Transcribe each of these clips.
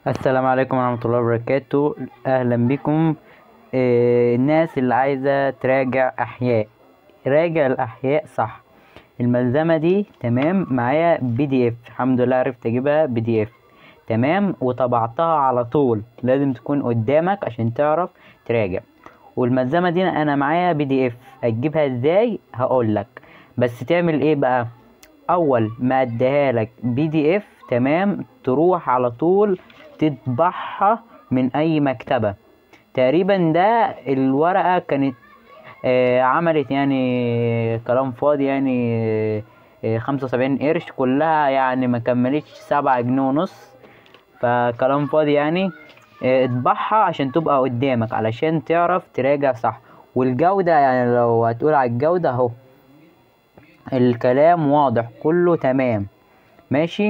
السلام عليكم ورحمة الله وبركاته أهلا بكم آه، الناس اللي عايزة تراجع أحياء راجع الأحياء صح الملزمة دي تمام معايا بي دي اف الحمد لله عرفت أجيبها بي دي اف تمام وطبعتها على طول لازم تكون قدامك عشان تعرف تراجع والملزمة دي أنا معايا بي دي اف أجيبها ازاي هقولك بس تعمل ايه بقى اول ما اديها لك بي دي اف تمام تروح على طول تطبعها من اي مكتبة تقريبا ده الورقة كانت آه عملت يعني كلام فاضي يعني آه خمسة وسبعين قرش كلها يعني ما كملتش سبعة جنيه ونص فكلام فاضي يعني آه اطبعها عشان تبقى قدامك علشان تعرف تراجع صح والجودة يعني لو هتقول على الجودة اهو الكلام واضح كله تمام ماشي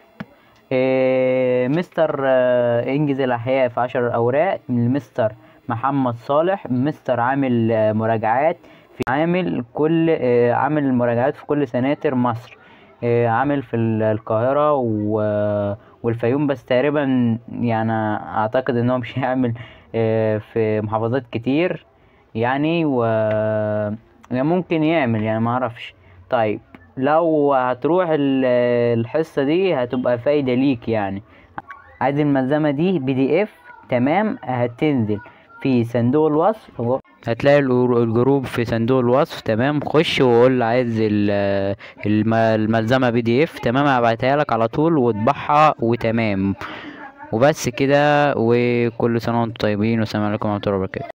إيه مستر آه، انجز الاحياء في عشر اوراق من مستر محمد صالح مستر عامل آه، مراجعات في عامل كل آه، عامل مراجعات في كل سناتر مصر آه، عامل في ال- القاهرة و- والفيوم بس تقريبا يعني اعتقد ان هو مش هيعمل آه، في محافظات كتير يعني و يعني ممكن يعمل يعني ما اعرفش طيب لو هتروح ال- الحصة دي هتبقى فايدة ليك يعني عايز الملزمة دي بي دي اف تمام هتنزل في صندوق الوصف هو- هتلاقي الجرو- الجروب في صندوق الوصف تمام خش وقول عايز ال- الم- الملزمة بي دي اف تمام هبعتها لك على طول واطبعها وتمام وبس كده وكل سنة وانتم طيبين والسلام عليكم ورحمة الله وبركاته